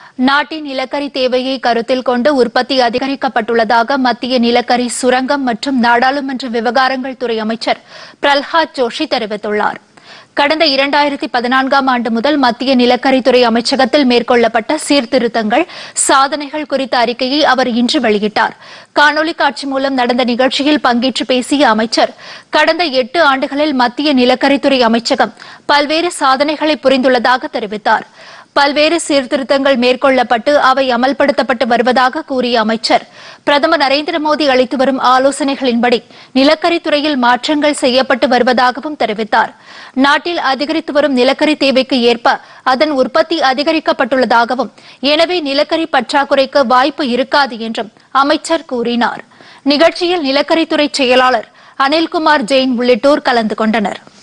நாட்டின் நிலக்கரி தேவையை கருத்தில் கொண்டு உற்பத்தி அதிகரிக்கப்பட்டுள்ளதாக மத்திய நிலக்கரி சுரங்கம் மற்றும் நாடாளுமன்ற விவகாரங்கள் துறை அமைச்சர் பிரல்ஹாத் ஜோஷி தெரிவித்துள்ளார் கடந்த இரண்டாயிரத்தி பதினான்காம் ஆண்டு முதல் மத்திய நிலக்கரித்துறை அமைச்சகத்தில் மேற்கொள்ளப்பட்ட சீர்திருத்தங்கள் சாதனைகள் குறித்த அறிக்கையை அவர் இன்று வெளியிட்டார் காணொலி காட்சி மூலம் நடந்த நிகழ்ச்சியில் பங்கேற்று பேசிய அமைச்சர் கடந்த எட்டு ஆண்டுகளில் மத்திய நிலக்கரித்துறை அமைச்சகம் பல்வேறு சாதனைகளை புரிந்துள்ளதாக தெரிவித்தார் பல்வேறு சீர்திருத்தங்கள் மேற்கொள்ளப்பட்டு அவை அமல்படுத்தப்பட்டு வருவதாக கூறிய அமைச்சர் பிரதமர் நரேந்திர மோடி அளித்து வரும் ஆலோசனைகளின்படி நிலக்கரித்துறையில் மாற்றங்கள் செய்யப்பட்டு வருவதாகவும் தெரிவித்தார் நாட்டில் அதிகரித்து வரும் நிலக்கரி தேவைக்கு ஏற்ப அதன் உற்பத்தி அதிகரிக்கப்பட்டுள்ளதாகவும் எனவே நிலக்கரி பற்றாக்குறைக்கு வாய்ப்பு இருக்காது என்றும் அமைச்சர் கூறினார் நிகழ்ச்சியில் நிலக்கரித்துறை செயலாளர் அனில்குமார் ஜெயின் உள்ளிட்டோர் கலந்து கொண்டனர்